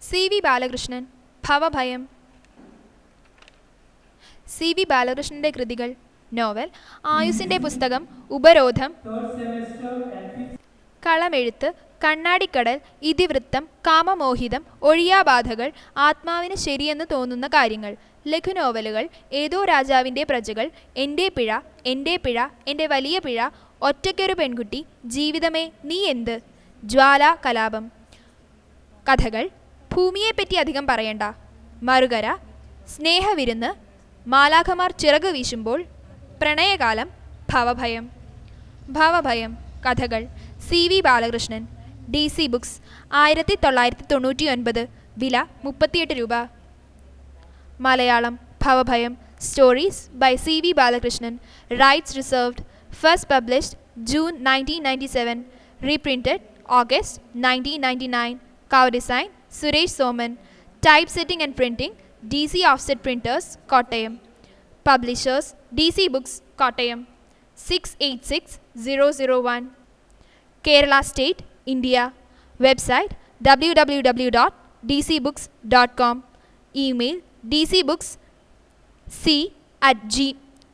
C V Balakrishnan Bhavabhayam C V ബാലകൃഷ്ണന്റെ കൃതികൾ novel ആയുസിന്റെ പുസ്തകം ഉപരോധം third semester and fifth കളമെഴുത്ത് കണ്ണാടിക്കടൽ ഇതിവൃത്തം കാമമോഹിതം ഒഴിയാബാധകൾ ആത്മാവിന് ശരിയെന്ന് തോന്നുന്ന കാര്യങ്ങൾ ലഘുനോവലുകൾ ഏതോ രാജാവിൻ്റെ പ്രജകൾ എൻ്റെ പിഴ എൻ്റെ പിഴ എൻ്റെ വലിയ പിഴ ഒറ്റയ്ക്കൊരു പെൺകുട്ടി ജീവിതമേ നീ എന്ത് ജ്വാല കലാപം കഥകൾ ഭൂമിയെപ്പറ്റി അധികം പറയണ്ട മറുകര സ്നേഹവിരുന്ന് മാലാഖമാർ ചിറക് വീശുമ്പോൾ പ്രണയകാലം ഭവഭയം ഭവഭയം കഥകൾ C V Balakrishnan D C books ആയിരത്തി തൊള്ളായിരത്തി തൊണ്ണൂറ്റി ഒൻപത് വില മുപ്പത്തിയെട്ട് രൂപ Malayalam Bhavabhayam stories by C V Balakrishnan rights reserved first published June nineteen ninety seven reprinted August nineteen ninety nine cover design Suresh Soman type setting and printing D C offset printers Kottayam publishers D C books Kottayam six eight six zero zero one Kerala state India website W W W dot D C books dot com email D C books C at G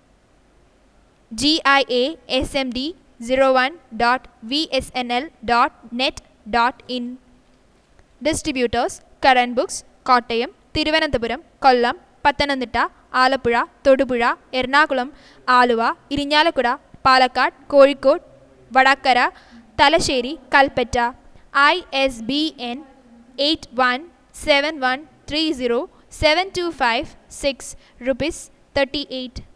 G I A S M D zero one dot V S N L dot net dot in distributors current books Kottayam Thiruvananthapuram Kollam Pathanamthitta Alappuzha Thodupuzha Ernakulam Aluva Irinjalakuda Palakkad Kozhikode Vadakara Thalassery Kalpetta I S B N eight one seven one three zero seven two five six rupees thirty eight